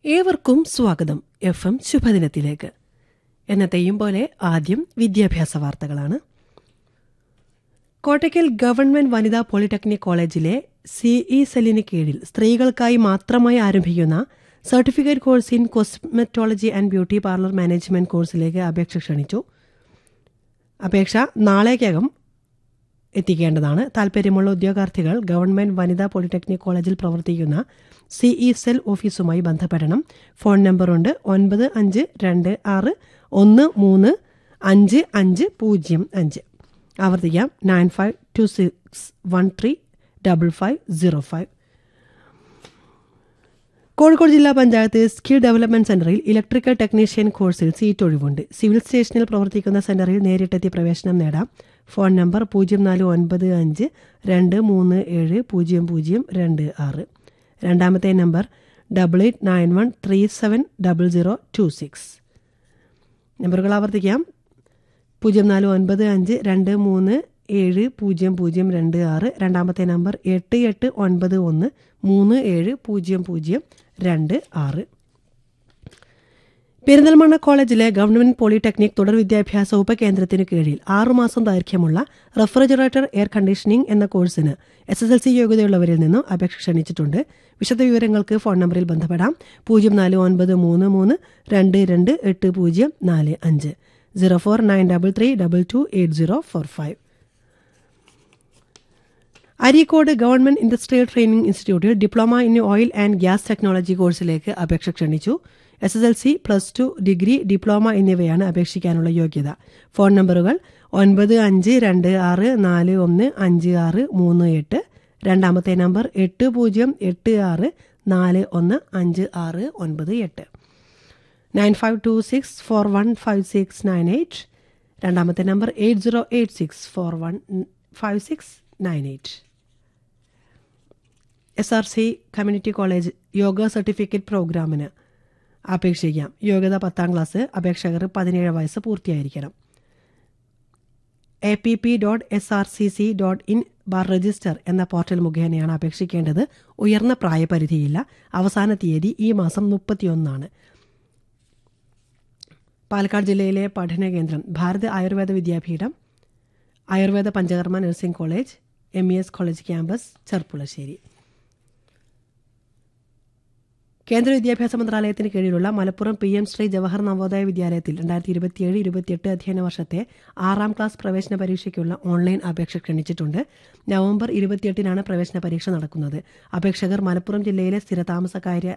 ഏവർക്കും സ്വാഗതം F M ശുഭദിനത്തിലേക്ക് എന്നത്തെയും പോലെ ആദ്യം വിദ്യാഭ്യാസ വാർത്തകളാണ് കോട്ടയ്ക്കൽ ഗവൺമെന്റ് വനിതാ പോളിടെക്നിക് കോളേജിലെ സിഇ സെല്ലിന് കീഴിൽ സ്ത്രീകൾക്കായി മാത്രമായി ആരംഭിക്കുന്ന certificate course in cosmetology and beauty parlour management കോഴ്സിലേക്ക് അപേക്ഷ ക്ഷണിച്ചു അപേക്ഷ നാളേക്കകം എത്തിക്കേണ്ടതാണ് താൽപ്പര്യമുള്ള ഉദ്യോഗാർത്ഥികൾ ഗവൺമെന്റ് വനിതാ പോളിടെക്നിക് കോളേജിൽ പ്രവർത്തിക്കുന്ന സിഇ സെൽ ഓഫീസുമായി ബന്ധപ്പെടണം ഫോൺ നമ്പറുണ്ട് ഒൻപത് അഞ്ച് രണ്ട് ആറ് ഒന്ന് മൂന്ന് അഞ്ച് അഞ്ച് പൂജ്യം അഞ്ച് ആവർത്തിക്കാം nine five two six one three double five zero five Kozhikode ജില്ലാ പഞ്ചായത്ത് സ്കിൽ ഡെവലപ്മെന്റ് സെന്ററിൽ ഇലക്ട്രിക്കൽ ടെക്നീഷ്യൻ കോഴ്സിൽ സീറ്റ് ഒഴിവുണ്ട് സിവിൽ സ്റ്റേഷനിൽ പ്രവർത്തിക്കുന്ന സെന്ററിൽ നേരിട്ടെത്തി പ്രവേശനം നേടാം ഫോൺ നമ്പർ പൂജ്യം നാല് ഒൻപത് അഞ്ച് രണ്ട് മൂന്ന് ഏഴ് പൂജ്യം പൂജ്യം രണ്ട് ആറ് രണ്ടാമത്തെ number double eight nine one three seven double zero two six നമ്പറുകൾ ആവർത്തിക്കാം പൂജ്യം നാല് ഒൻപത് അഞ്ച് രണ്ട് മൂന്ന് ഏഴ് പൂജ്യം പൂജ്യം രണ്ട് ആറ് രണ്ടാമത്തെ നമ്പർ എട്ട് എട്ട് ഒൻപത് ഒന്ന് മൂന്ന് ഏഴ് പൂജ്യം പൂജ്യം രണ്ട് ആറ് പെരിന്തൽമണ്ണ കോളേജിലെ ഗവൺമെന്റ് പോളിടെക്നിക് തുടർ വിദ്യാഭ്യാസ ഉപകേന്ദ്രത്തിന് കീഴിൽ ആറുമാസം ദൈർഘ്യമുള്ള റെഫ്രിജറേറ്റർ എയർ കണ്ടീഷനിംഗ് എന്ന കോഴ്സിന് എസ് എസ് എൽ സി യോഗ്യതയുള്ളവരിൽ നിന്നും അപേക്ഷ ക്ഷണിച്ചിട്ടുണ്ട് വിശദവിവരങ്ങൾക്ക് ഫോൺ നമ്പറിൽ ബന്ധപ്പെടാം പൂജ്യം നാല് ഒൻപത് മൂന്ന് മൂന്ന് രണ്ട് രണ്ട് എട്ട് പൂജ്യം നാല് അഞ്ച് zero four nine double three double two eight zero four five Areekode government industrial training ഇൻസ്റ്റിറ്റ്യൂട്ടിൽ diploma in oil and gas technology കോഴ്സിലേക്ക് അപേക്ഷ ക്ഷണിച്ചു S S L C plus two degree diploma എന്നിവയാണ് അപേക്ഷിക്കാനുള്ള യോഗ്യത ഫോൺ നമ്പറുകൾ ഒൻപത് അഞ്ച് രണ്ട് ആറ് നാല് ഒന്ന് അഞ്ച് ആറ് മൂന്ന് എട്ട് രണ്ടാമത്തെ നമ്പർ എട്ട് പൂജ്യം എട്ട് ആറ് നാല് ഒന്ന് അഞ്ച് ആറ് ഒൻപത് എട്ട് nine five two six four one five six nine eight രണ്ടാമത്തെ number eight zero eight six four one five six nine eight S R C community college yoga certificate പ്രോഗ്രാമിന് അപേക്ഷിക്കാം യോഗ്യത പത്താം ക്ലാസ് അപേക്ഷകർ പതിനേഴ് വയസ്സ് പൂർത്തിയായിരിക്കണം A P P dot S R C C dot in bar register എന്ന പോർട്ടൽ മുഖേനയാണ് അപേക്ഷിക്കേണ്ടത് ഉയർന്ന പ്രായപരിധിയില്ല അവസാന തീയതി ഈ മാസം മുപ്പത്തിയൊന്നാണ് പാലക്കാട് ജില്ലയിലെ പഠന കേന്ദ്രം Bharat Ayurveda Vidyapeetham Ayurveda Panchakarma nursing college M E S college campus Cherpulassery കേന്ദ്ര വിദ്യാഭ്യാസ മന്ത്രാലയത്തിന് കീഴിലുള്ള മലപ്പുറം പി എം ശ്രീ ജവഹർ നവോദയ വിദ്യാലയത്തിൽ രണ്ടായിരത്തി ഇരുപത്തിയേഴ് ഇരുപത്തിയെട്ട് അധ്യയന വർഷത്തെ ആറാം ക്ലാസ് പ്രവേശന പരീക്ഷയ്ക്കുള്ള ഓൺലൈൻ അപേക്ഷ ക്ഷണിച്ചിട്ടുണ്ട് നവംബർ ഇരുപത്തിയെട്ടിനാണ് പ്രവേശന പരീക്ഷ നടക്കുന്നത് അപേക്ഷകർ മലപ്പുറം ജില്ലയിലെ സ്ഥിരതാമസക്കാരെ